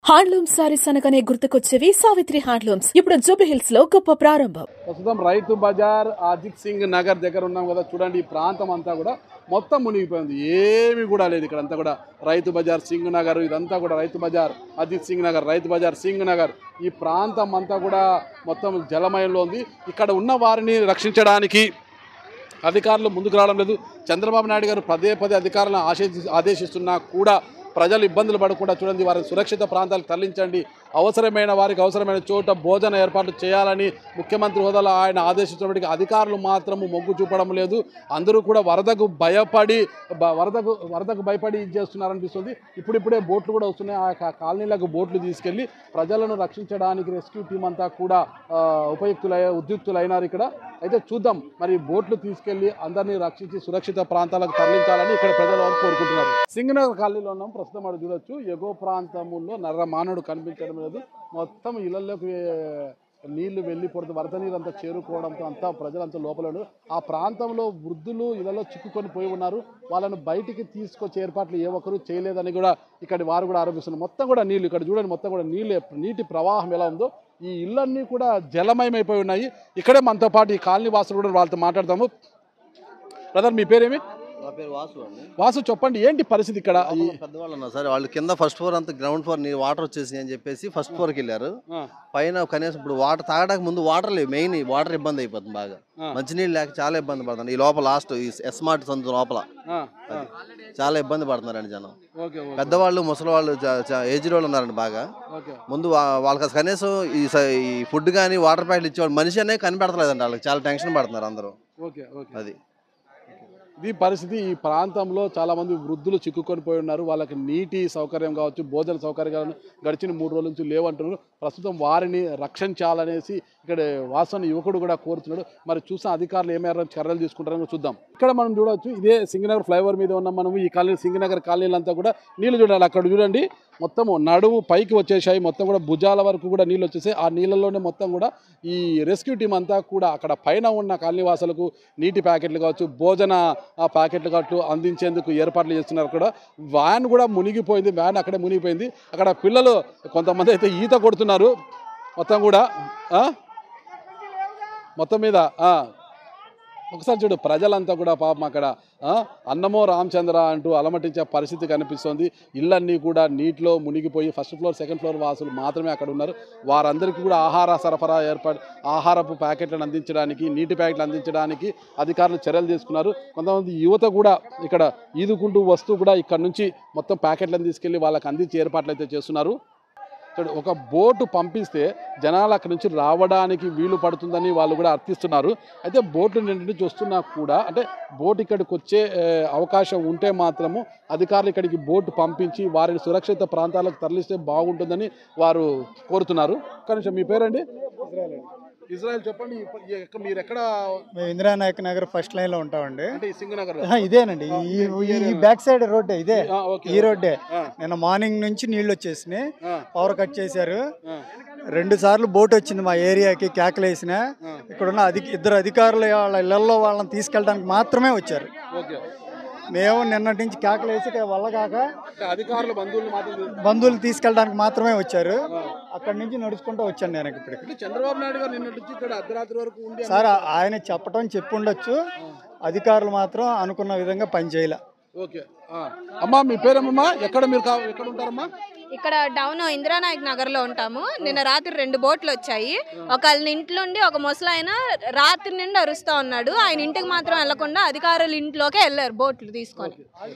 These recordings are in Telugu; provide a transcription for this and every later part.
హ్యాండ్లూమ్ సారీస్ అనగానే గుర్తుకొచ్చేవి సావిత్రి హ్యాండ్లూమ్స్ ఇప్పుడు జూబ్లీహిల్స్ లో గొప్ప ప్రారంభం ప్రస్తుతం రైతు బజార్ అజిత్ సింగ్ నగర్ దగ్గర ఉన్నాం కదా చూడండి ఈ ప్రాంతం అంతా కూడా మొత్తం మునిగిపోయింది ఏమి కూడా లేదు ఇక్కడ అంతా కూడా రైతు బజార్ సింగ్ నగర్ ఇదంతా కూడా రైతు బజార్ అజిత్ సింగ్ నగర్ రైతు బజార్ సింగ్ నగర్ ఈ ప్రాంతం అంతా కూడా మొత్తం జలమయంలో ఉంది ఇక్కడ ఉన్న వారిని రక్షించడానికి అధికారులు ముందుకు రావడం లేదు చంద్రబాబు నాయుడు గారు పదే పదే అధికారులను ఆశేసి ఆదేశిస్తున్నా కూడా ప్రజలు ఇబ్బందులు పడకుండా చూడండి వారిని సురక్షిత ప్రాంతాలకు తరలించండి అవసరమైన వారికి అవసరమైన చోట భోజన ఏర్పాట్లు చేయాలని ముఖ్యమంత్రి హోదాలో ఆయన ఆదేశించినప్పటికీ అధికారులు మాత్రము మొగ్గు చూపడం లేదు అందరూ కూడా వరదకు భయపడి బ- వరదకు వరదకు భయపడి ఇది చేస్తున్నారనిపిస్తుంది ఇప్పుడిప్పుడే బోట్లు కూడా వస్తున్నాయి ఆ కా- కాలనీలకు బోట్లు తీసుకెళ్లి ప్రజలను రక్షించడానికి రెస్క్యూ టీం అంతా కూడా ఆ, ఉపయుక్తులై ఉద్యుక్తులైనారు ఇక్కడ అయితే చూద్దాం మరి బోట్లు తీసుకెళ్లి అందరినీ రక్షించి సురక్షిత ప్రాంతాలకు తరలించాలని ఇక్కడ ప్రజలు వారు కోరుకుంటున్నారు సింగనగర్ కాలనీలో ఉన్నాం ప్రస్తుతం అక్కడ చూడొచ్చు ఎగో ప్రాంతంలో నర్ర మానవుడు కనిపించడం లేదు మొత్తం ఇళ్లలోకి నీళ్లు వెళ్ళిపోతుంది వరద నీరు అంతా చేరుకోవడంతో అంతా ప్రజలంతా లోపల ఉన్నారు. ఆ ప్రాంతంలో వృద్ధులు ఇళ్లలో చిక్కుకొని పోయి ఉన్నారు వాళ్ళను బయటికి తీసుకొచ్చే ఏర్పాట్లు ఏ ఒక్కరు చేయలేదని కూడా ఇక్కడ వారు కూడా ఆరోపిస్తున్నారు మొత్తం కూడా నీళ్లు ఇక్కడ చూడండి మొత్తం కూడా నీళ్ళు నీటి ప్రవాహం ఎలా ఉందో ఈ ఇళ్ళన్నీ కూడా జలమయమైపోయి ఉన్నాయి ఇక్కడే మనతో పాటు ఈ కాలనీ వాసులు కూడా వాళ్ళతో మాట్లాడతాము బ్రదర్ మీ పేరేమి నా పేరు వాసు అండి వాసు చెప్పండి ఏంటి పరిస్థితి ఇక్కడ ఈ లోపల పెద్దవాళ్ళు ఉన్నారు సార్ వాళ్ళు కింద ఫస్ట్ ఫ్లోర్ అంతా గ్రౌండ్ ఫ్లోర్ నీ వాటర్ వచ్చేసి అని చెప్పేసి ఫస్ట్ ఫ్లోర్కి వెళ్ళారు ఆ, పైన కనీసం ఇప్పుడు వాటర్ తాగడానికి ముందు వాటర్ లేవు మెయిన్ వాటర్ ఇబ్బంది అయిపోతుంది బాగా ఆ. మంచినీళ్ళు లేక చాలా ఇబ్బంది పడుతుంది ఈ లోపల లాస్ట్ ఈ ఎస్మార్ట్ సందు లోపల ఆ, ఆ, చాలా ఇబ్బంది పడుతున్నారండి జనం ఓకే ఓకే పెద్దవాళ్ళు ముసలి వాళ్ళు ఏజ్డ్ వాళ్ళు ఉన్నారండి బాగా ఓకే ముందు వా- వాళ్ళకి అసలు కనీసం ఈ స- ఈ ఫుడ్ కానీ వాటర్ ప్యాకెట్లు ఇచ్చేవాళ్ళు మనిషి అనేది కనిపెడతలేదండి వాళ్ళకి చాలా టెన్షన్ పడుతున్నారు అందరూ ఓకే ఓకే అది ఇది పరిస్థితి ఈ ప్రాంతంలో చాలా మంది వృద్ధులు చిక్కుకొని పోయి ఉన్నారు వాళ్ళకి నీటి సౌకర్యం కావచ్చు భోజన సౌకర్యాలను గడిచిన మూడు రోజుల నుంచి లేవంటున్నారు ప్రస్తుతం వారిని రక్షించాలనేసి ఇక్కడ వాసన యువకుడు కూడా కోరుతున్నాడు మరి చూసిన అధికారులు ఏమైనా చర్యలు తీసుకుంటారని చూద్దాం ఇక్కడ మనం చూడవచ్చు ఇదే సింగనగర్ ఫ్లైఓవర్ మీద ఉన్నాం మనం ఈ కాలనీ సింగనగర్ కాలనీలంతా కూడా నీళ్లు చూడాలి అక్కడ చూడండి మొత్తము నడుము పైకి వచ్చేసాయి మొత్తం కూడా భుజాల వరకు కూడా నీళ్ళు వచ్చేసాయి ఆ నీళ్ళలోనే మొత్తం కూడా ఈ రెస్క్యూ టీం అంతా కూడా అక్కడ పైన ఉన్న కాలనీవాసులకు నీటి ప్యాకెట్లు కావచ్చు భోజన ఆ ప్యాకెట్లు కావచ్చు అందించేందుకు ఏర్పాట్లు చేస్తున్నారు అక్కడ వ్యాన్ కూడా మునిగిపోయింది వ్యాన్ అక్కడే మునిగిపోయింది అక్కడ పిల్లలు కొంతమంది అయితే ఈత కొడుతున్నారు మొత్తం కూడా ఆ? మొత్తం మీద ఆ. ఒకసారి చూడు ప్రజలంతా కూడా పాపం అక్కడ ఆ, అన్నమో రామచంద్ర అంటూ అలమటించే పరిస్థితి కనిపిస్తోంది ఇళ్ళన్నీ కూడా నీటిలో మునిగిపోయి ఫస్ట్ ఫ్లోర్ సెకండ్ ఫ్లోర్ వాసులు మాత్రమే అక్కడ ఉన్నారు వారందరికీ కూడా ఆహార సరఫరా ఏర్పాటు ఆహారపు ప్యాకెట్లను అందించడానికి నీటి ప్యాకెట్లు అందించడానికి అధికారులు చర్యలు తీసుకున్నారు కొంతమంది యువత కూడా ఇక్కడ ఈదుకుంటూ వస్తూ కూడా ఇక్కడ నుంచి మొత్తం ప్యాకెట్లను తీసుకెళ్లి వాళ్ళకి అందించే ఏర్పాట్లు అయితే చేస్తున్నారు చూడు ఒక బోటు పంపిస్తే జనాలు అక్కడి నుంచి రావడానికి వీలు పడుతుందని వాళ్ళు కూడా అర్థిస్తున్నారు అయితే బోట్లు నిండి నుంచి వస్తున్నా కూడా అంటే బోట్ ఇక్కడికి వచ్చే ఏ, అవకాశం ఉంటే మాత్రము అధికారులు ఇక్కడికి బోటు పంపించి వారిని సురక్షిత ప్రాంతాలకు తరలిస్తే బాగుంటుందని వారు కోరుతున్నారు కనీసం మీ పేరండి ఇజ్రాయెల్ చెప్పండి ఇప్ప- ఈ ఎక్క- మీరు ఎక్కడ మేము ఇందిరానాయక్ నగర్ ఫస్ట్ లైన్ లో ఉంటామండి అంటే ఈ సింగనగర్ ఆహా, ఇదేనండి ఈ ఈ- ఈ బ్యాక్ సైడ్ రోడ్డే ఇదే ఓకే ఈ రోడ్డే ఆ. నిన్న మార్నింగ్ నుంచి నీళ్లు వచ్చేసినాయి ఆ. పవర్ కట్ చేశారు ఆ. రెండు సార్లు బోట్ వచ్చింది మా ఏరియాకి కేకలేసిన ఇక్కడున్న అధి ఇద్దరు అధికారులు వాళ్ళ ఇళ్లలో వాళ్ళని తీసుకెళ్ళడానికి మాత్రమే వచ్చారు ఓకే మేము నిన్నటి నుంచి కేకలేసి ఇక్కడ వల్ల కాక అంటే అధికారులు బంధువులు మాత్రం బంధువులు తీసుకెళ్ళడానికి మాత్రమే వచ్చారు అక్కడి నుంచి నడుచుకుంటూ వచ్చాను నేను ఇప్పటికి అంటే చంద్రబాబు నాయుడు గారు నిన్నటి నుంచి ఇక్కడ అర్ధరాత్రి వరకు ఉండి సార్ ఆయన చెప్పటం చెప్పుండొచ్చు అధికారులు మాత్రం అనుకున్న విధంగా పనిచేయలే ఓకే ఆ. అమ్మా మీ పేరేమమ్మా ఎక్కడ మీరు కా- ఎక్కడ ఉంటారమ్మా ఇక్కడ డౌన్ ఇందిరానాయక్ నగర్ లో ఉంటాము నిన్న రాత్రి రెండు బోట్లు వచ్చాయి ఒకళ్ళ ఇంట్లోండి ఒక ముసలాయన రాత్రి నుండి అరుస్తా ఉన్నాడు ఆయన ఇంటికి మాత్రం వెళ్లకుండా అధికారుల ఇంట్లోకే వెళ్ళారు బోట్లు తీసుకొని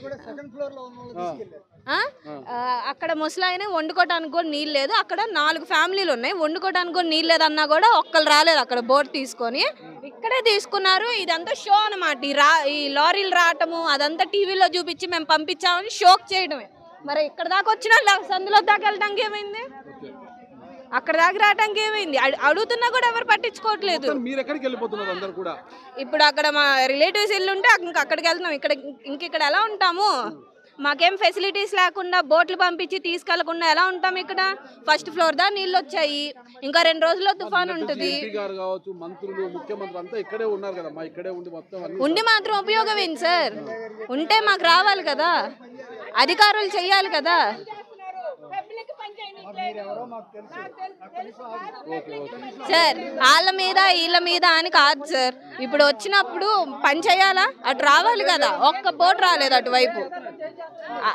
ఆ? ఆ, అక్కడ ముసలాయన వండుకోవడానికి కూడా నీళ్ళు లేదు అక్కడ నాలుగు ఫ్యామిలీలు ఉన్నాయి వండుకోవడానికి కూడా నీళ్ళు లేదన్నా కూడా ఒక్కరు రాలేదు అక్కడ బోట్ తీసుకొని ఇక్కడే తీసుకున్నారు ఇదంతా షో అనమాట ఈ రా ఈ లారీలు రావటము అదంతా టీవీలో చూపించి మేము పంపించామని షోక్ చేయడమే మరి ఇక్కడ దాకా వచ్చినా లా- సందులో దాకా వెళ్ళడానికి ఏమైంది అక్కడ దాకా రావడానికి ఏమైంది అడు- అడుగుతున్నా కూడా ఎవరు పట్టించుకోవట్లేదు అసలు మీరు ఎక్కడికి వెళ్ళిపోతున్నారు అందరు కూడా ఇప్పుడు అక్కడ మా రిలేటివ్స్ ఇల్లు ఉంటే ఇంక అక్కడికి వెళ్తున్నాం ఇక్కడ ఇంక ఇక్కడ ఎలా ఉంటాము మాకేం ఫెసిలిటీస్ లేకుండా బోట్లు పంపించి తీసుకెళ్లకుండా ఎలా ఉంటాం ఇక్కడ ఫస్ట్ ఫ్లోర్ దా నీళ్ళు వచ్చాయి ఇంకా రెండు రోజుల్లో తుఫాన్ ఉంటుంది ఎంపీ గారు కావచ్చు మంత్రులు ముఖ్యమంత్రి అంతా ఇక్కడే ఉన్నారు కదా మా ఇక్కడే ఉండి మొత్తం అన్ని ఉండి మాత్రం ఉపయోగం ఏంటి సార్ ఉంటే మాకు రావాలి కదా అధికారులు చెయ్యాలి కదా సార్ వాళ్ళ మీద వీళ్ళ మీద అని కాదు సార్ ఇప్పుడు వచ్చినప్పుడు పని చేయాలా అటు రావాలి కదా ఒక్క బోట్ రాలేదు అటువైపు ఆ,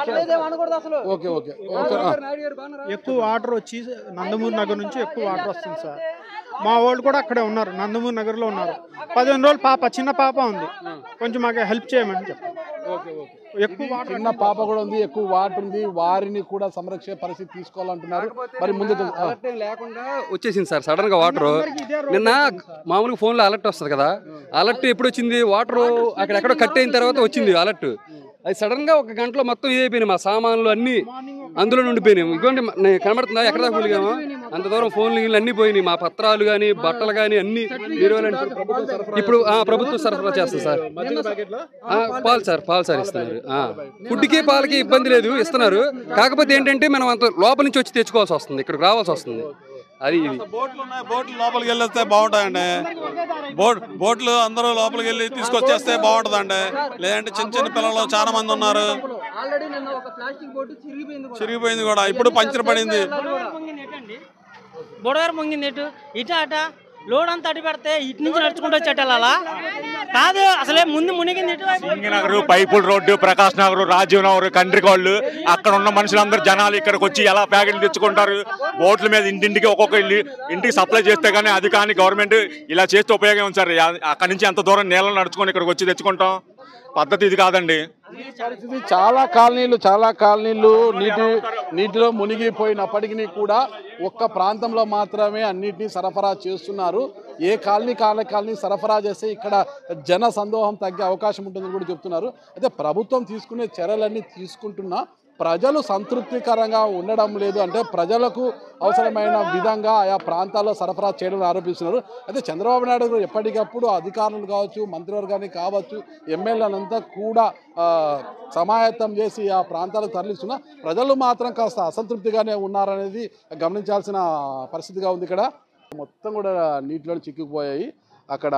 ఓకే ఓకే ఓకే ఆ. ఎక్కువ వాటర్ వచ్చి నందమూరి నగర్ నుంచి ఎక్కువ వాటర్ వస్తుంది సార్ మా వాళ్ళు కూడా అక్కడే ఉన్నారు నందమూరి నగర్లో ఉన్నారు పదిహేను రోజులు పాప చిన్న పాప ఉంది కొంచెం మాకు హెల్ప్ చేయమని చెప్పండి ఎక్కువ వాటర్ చిన్న పాప కూడా ఉంది ఎక్కువ వాటర్ ఉంది వారిని కూడా సంరక్షణ పరిస్థితి తీసుకోవాలంటున్నారు మరి ముందు ఆ. అలర్ట్ ఏం లేకుండా వచ్చేసింది సార్ సడన్ గా వాటర్ నిన్న మామూలుగా ఫోన్ లో అలర్ట్ వస్తుంది కదా అలర్ట్ ఎప్పుడు వచ్చింది వాటర్ అక్కడ ఎక్కడో కట్ అయిన తర్వాత వచ్చింది అలర్ట్ అది సడన్ గా ఒక గంటలో మొత్తం ఇదైపోయినాయి మా సామాన్లు అన్ని అందులో ఉండిపోయినాయి ఇదిగోండి మ- నేను కనబడుతుందా ఎక్కడ దాకా పోలిగామో అంత దూరం ఫోన్లు గీన్లు అన్ని పోయినాయి మా పత్రాలు కానీ బట్టలు కానీ అన్ని బీరువాలు అన్ని. ఇప్పుడు ఆ, ప్రభుత్వం సరఫరా చేస్తుంది సార్ ఆ, పాలు సార్ పాలు సార్ ఇస్తున్నారు ఆ. ఫుడ్కి పాలకి ఇబ్బంది లేదు ఇస్తున్నారు కాకపోతే ఏంటంటే మనం అంత లోపల నుంచి వచ్చి తెచ్చుకోవాల్సి వస్తుంది ఇక్కడికి రావాల్సి వస్తుంది అది ఇది బోట్లు ఉన్నాయి బోట్లు లోపలికి వెళ్ళేస్తే బాగుంటాయండి బోట్ బోట్లు అందరూ లోపలికి వెళ్ళి తీసుకొచ్చేస్తే బాగుంటుందండి లేదంటే చిన్న చిన్న పిల్లలు చాలా మంది ఉన్నారు ఆల్రెడీ నిన్న ఒక ప్లాస్టిక్ బోట్ చిరిగిపోయింది కూడా. చిరిగిపోయింది కూడా ఇప్పుడు పంచర్ పడింది బుడగారు పొంగింది ఇటు ఇటు అట లోడ్ అంతా అటు పెడితే ఇటు నుంచి నడుచుకుంటూ వచ్చేట అలా కాదు అసలే ముందు మునిగింది ఇటు నగర్ పైపుల్ రోడ్డు ప్రకాష్ నగర్ రాజీవ్ నగర్ కండ్రికోళ్ళు అక్కడ ఉన్న మనుషులందరూ జనాలు ఇక్కడికి వచ్చి ఎలా ప్యాకెట్లు తెచ్చుకుంటారు బోట్ల మీద ఇంటింటికి ఒక్కొక్క ఇల్లు ఇంటికి సప్లై చేస్తే కానీ అది కానీ గవర్నమెంట్ ఇలా చేస్తే ఉపయోగం ఉంది సార్ అక్కడి నుంచి ఎంత దూరం నీళ్ళని నడుచుకొని ఇక్కడికి వచ్చి తెచ్చుకుంటాం పద్ధతి ఇది కాదండి పరిస్థితి చాలా కాలనీలు చాలా కాలనీలు నీటి నీటిలో మునిగిపోయినప్పటికీ కూడా ఒక్క ప్రాంతంలో మాత్రమే అన్నిటినీ సరఫరా చేస్తున్నారు ఏ కాలనీ కాలనీ కాలనీ సరఫరా చేస్తే ఇక్కడ జన సందోహం తగ్గే అవకాశం ఉంటుందని కూడా చెప్తున్నారు అయితే ప్రభుత్వం తీసుకునే చర్యలన్నీ తీసుకుంటున్నా ప్రజలు సంతృప్తికరంగా ఉండడం లేదు అంటే ప్రజలకు అవసరమైన విధంగా ఆయా ప్రాంతాల్లో సరఫరా చేయడం ఆరోపిస్తున్నారు అయితే చంద్రబాబు నాయుడు గారు ఎప్పటికప్పుడు అధికారులు కావచ్చు మంత్రివర్గాన్ని కావచ్చు ఎమ్మెల్యేలంతా కూడా ఆ, సమాయత్తం చేసి ఆ ప్రాంతాలకు తరలిస్తున్నా ప్రజలు మాత్రం కాస్త అసంతృప్తిగానే ఉన్నారనేది గమనించాల్సిన పరిస్థితిగా ఉంది ఇక్కడ మొత్తం కూడా నీటిలో చిక్కుకుపోయాయి అక్కడ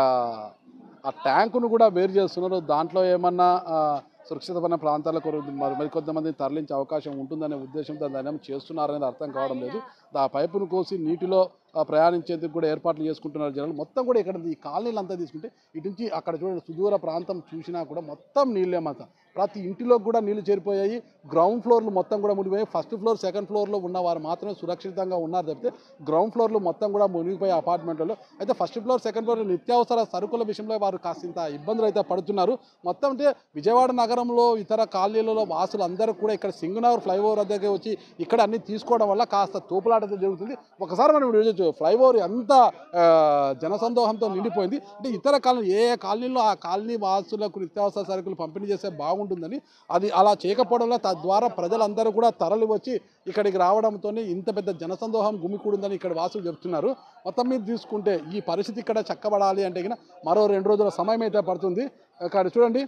ఆ ట్యాంకును కూడా వేరు చేస్తున్నారు దాంట్లో ఏమన్నా ఆ, సురక్షితమైన ప్రాంతాలకు మరి మరికొంతమందిని తరలించే అవకాశం ఉంటుందనే ఉద్దేశంతో దాన్ని ఏమో చేస్తున్నారనేది అర్థం కావడం లేదు ఆ పైపును కోసి నీటిలో ఆ, ప్రయాణించేందుకు కూడా ఏర్పాట్లు చేసుకుంటున్నారు జనాలు మొత్తం కూడా ఇక్కడ ఈ కాలనీలు అంతా తీసుకుంటే ఇటు నుంచి అక్కడ చూడండి సుదూర ప్రాంతం చూసినా కూడా మొత్తం నీళ్ళే మాత్రం ప్రతి ఇంటిలో కూడా నీళ్లు చేరిపోయాయి గ్రౌండ్ ఫ్లోర్లు మొత్తం కూడా మునిగిపోయాయి ఫస్ట్ ఫ్లోర్ సెకండ్ ఫ్లోర్లో ఉన్న వారు మాత్రమే సురక్షితంగా ఉన్నారు తప్పితే గ్రౌండ్ ఫ్లోర్లు మొత్తం కూడా మునిగిపోయే అపార్ట్మెంట్లలో అయితే ఫస్ట్ ఫ్లోర్ సెకండ్ ఫ్లోర్ నిత్యావసర సరుకుల విషయంలో వారు కాసింత ఇబ్బందులు అయితే పడుతున్నారు మొత్తం అంటే విజయవాడ నగరంలో ఇతర కాలనీలలో వాసులు అందరూ కూడా ఇక్కడ సింగనగర్ ఫ్లైఓవర్ దగ్గర వచ్చి ఇక్కడ అన్ని తీసుకోవడం వల్ల కాస్త తోపులాట అయితే జరుగుతుంది ఒకసారి మనం ఇప్పుడు చూడొచ్చు ఫ్లైఓవర్ ఎంత ఆ, జనసందోహంతో నిండిపోయింది అంటే ఇతర కాలనీ ఏ ఏ కాలనీలో ఆ కాలనీ వాసులకు నిత్యావసర సరుకులు పంపిణీ చేస్తే బాగుంటుందని అది అలా చేయకపోవడం వల్ల తద్వారా ప్రజలందరూ కూడా తరలి వచ్చి ఇక్కడికి రావడంతో ఇంత పెద్ద జనసందోహం గుమికూడుందని ఇక్కడ వాసులు చెప్తున్నారు మొత్తం మీద తీసుకుంటే ఈ పరిస్థితి ఇక్కడ చక్కబడాలి అంటే గిన మరో రెండు రోజుల సమయం అయితే పడుతుంది ఇక్కడ చూడండి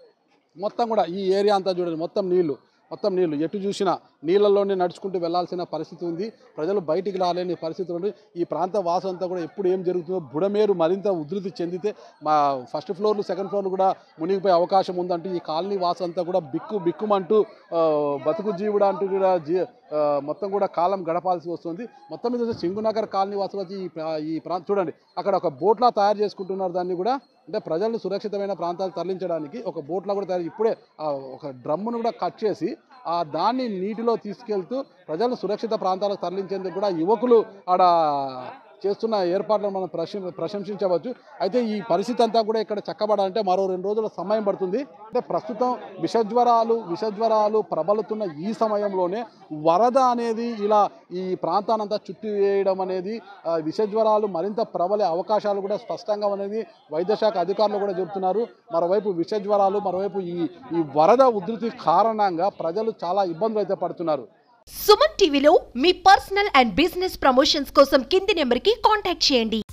మొత్తం కూడా ఈ ఏరియా అంతా చూడండి మొత్తం నీళ్లు మొత్తం నీళ్లు ఎటు చూసినా నీళ్ళల్లోనే నడుచుకుంటూ వెళ్ళాల్సిన పరిస్థితి ఉంది ప్రజలు బయటికి రాలేని పరిస్థితి ఉంది ఈ ప్రాంత వాసం అంతా కూడా ఎప్పుడు ఏం జరుగుతుందో బుడమేరు మరింత ఉధృతి చెందితే మా ఫస్ట్ ఫ్లోర్లు సెకండ్ ఫ్లోర్లు కూడా మునిగిపోయే అవకాశం ఉందంటూ ఈ కాలనీ వాసం అంతా కూడా బిక్కు బిక్కుమంటూ ఆ, బతుకు జీవుడు అంటూ కూడా జీ ఆ, మొత్తం కూడా కాలం గడపాల్సి వస్తుంది మొత్తం మీద వచ్చి సింగునగర్ కాలనీ వాసులు వచ్చి ఈ ప్రా- ఈ ప్రాంతం చూడండి అక్కడ ఒక బోట్లా తయారు చేసుకుంటున్నారు దాన్ని కూడా అంటే ప్రజలను సురక్షితమైన ప్రాంతాలు తరలించడానికి ఒక బోట్లా కూడా తయారు ఇప్పుడే ఆ ఒక డ్రమ్మును కూడా కట్ చేసి ఆ దాన్ని నీటిలో తీసుకెళ్తూ ప్రజలను సురక్షిత ప్రాంతాలకు తరలించేందుకు కూడా యువకులు ఆడ చేస్తున్న ఏర్పాట్లను మనం ప్రశం ప్రశంసించవచ్చు అయితే ఈ పరిస్థితి అంతా కూడా ఇక్కడ చక్కబడాలంటే మరో రెండు రోజుల సమయం పడుతుంది అంటే ప్రస్తుతం విషజ్వరాలు విషజ్వరాలు ప్రబలుతున్న ఈ సమయంలోనే వరద అనేది ఇలా ఈ ప్రాంతానంతా చుట్టి వేయడం అనేది ఆ, విషజ్వరాలు మరింత ప్రబలే అవకాశాలు కూడా స్పష్టంగా అనేది వైద్యశాఖ అధికారులు కూడా చెబుతున్నారు మరోవైపు విషజ్వరాలు మరోవైపు ఈ ఈ వరద ఉధృతి కారణంగా ప్రజలు చాలా ఇబ్బందులు అయితే పడుతున్నారు సుమన్ టీవీలో మీ పర్సనల్ అండ్ బిజినెస్ ప్రమోషన్స్ కోసం కింది నెంబర్కి కాంటాక్ట్ చేయండి